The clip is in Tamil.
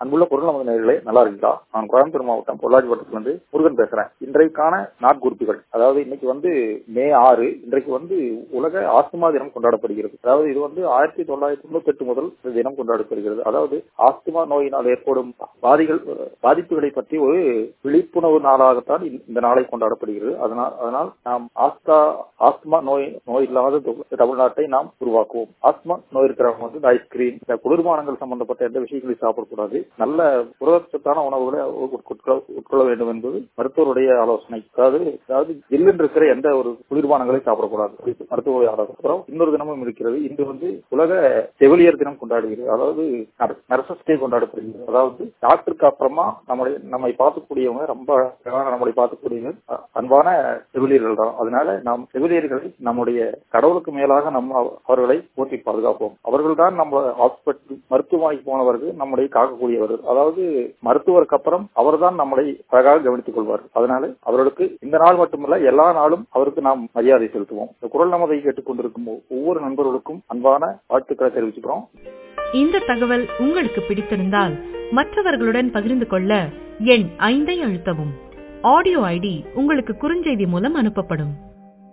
அன்புள்ள குரல் நமது நேர்களே நல்லா இருக்கீங்களா நான் கோயம்புத்தூர் மாவட்டம் பொள்ளாச்சி வட்டத்திலிருந்து முருகன் பேசுறேன் இன்றைக்கான நாட்குறிப்புகள் அதாவது இன்னைக்கு வந்து மே ஆறு இன்றைக்கு வந்து உலக ஆஸ்துமா தினம் கொண்டாடப்படுகிறது அதாவது இது வந்து ஆயிரத்தி தொள்ளாயிரத்தி தொண்ணூத்தி எட்டு முதல் இந்த தினம் கொண்டாடப்படுகிறது அதாவது ஆஸ்துமா நோயினால் ஏற்படும் பாதிகள் பாதிப்புகளை பற்றி ஒரு விழிப்புணர்வு நாளாகத்தான் இந்த நாளை கொண்டாடப்படுகிறது அதனால் அதனால் நாம் ஆஸ்தா ஆஸ்துமா நோய் நோய் இல்லாத தமிழ்நாட்டை நாம் உருவாக்குவோம் ஆஸ்துமா நோய் இருக்கிறவங்க வந்து ஐஸ்கிரீம் இந்த குளிர்பானங்கள் சம்பந்தப்பட்ட எந்த விஷயங்களையும் சாப்பிடக்கூடாது நல்ல புரதச்சத்தான உணவுகளை உட்கொள்ள வேண்டும் என்பது மருத்துவருடைய ஆலோசனை அதாவது அதாவது ஜில்லுன்னு இருக்கிற எந்த ஒரு குளிர்பானங்களையும் சாப்பிடக்கூடாது மருத்துவருடைய ஆலோசனை அப்புறம் இன்னொரு தினமும் இருக்கிறது இன்று வந்து உலக செவிலியர் தினம் கொண்டாடுகிறது அதாவது நர்சஸ் டே கொண்டாடப்படுகிறது அதாவது டாக்டருக்கு அப்புறமா நம்முடைய நம்மை பார்க்கக்கூடியவங்க ரொம்ப நம்மளை பார்க்கக்கூடியவங்க அன்பான செவிலியர்கள் தான் அதனால நாம் செவிலியர்களை நம்முடைய கடவுளுக்கு மேலாக நம்ம அவர்களை போற்றி பாதுகாப்போம் அவர்கள் தான் நம்ம ஹாஸ்பிட்டல் மருத்துவமனைக்கு போனவர்கள் நம்முடைய காக்கக்கூடியவர்கள் அதாவது மருத்துவருக்கு அப்புறம் அவர்தான் நம்மளை அழகாக கவனித்துக் கொள்வார் அதனால அவர்களுக்கு இந்த நாள் மட்டுமல்ல எல்லா நாளும் அவருக்கு நாம் மரியாதை செலுத்துவோம் இந்த குரல் நமதை கேட்டுக்கொண்டிருக்கும் ஒவ்வொரு நண்பர்களுக்கும் அன்பான வாழ்த்துக்களை தெரிவிச்சுக்கிறோம் இந்த தகவல் உங்களுக்கு பிடித்திருந்தால் மற்றவர்களுடன் பகிர்ந்து கொள்ள எண் ஐந்தை அழுத்தவும் ஆடியோ ஐடி உங்களுக்கு குறுஞ்செய்தி மூலம் அனுப்பப்படும்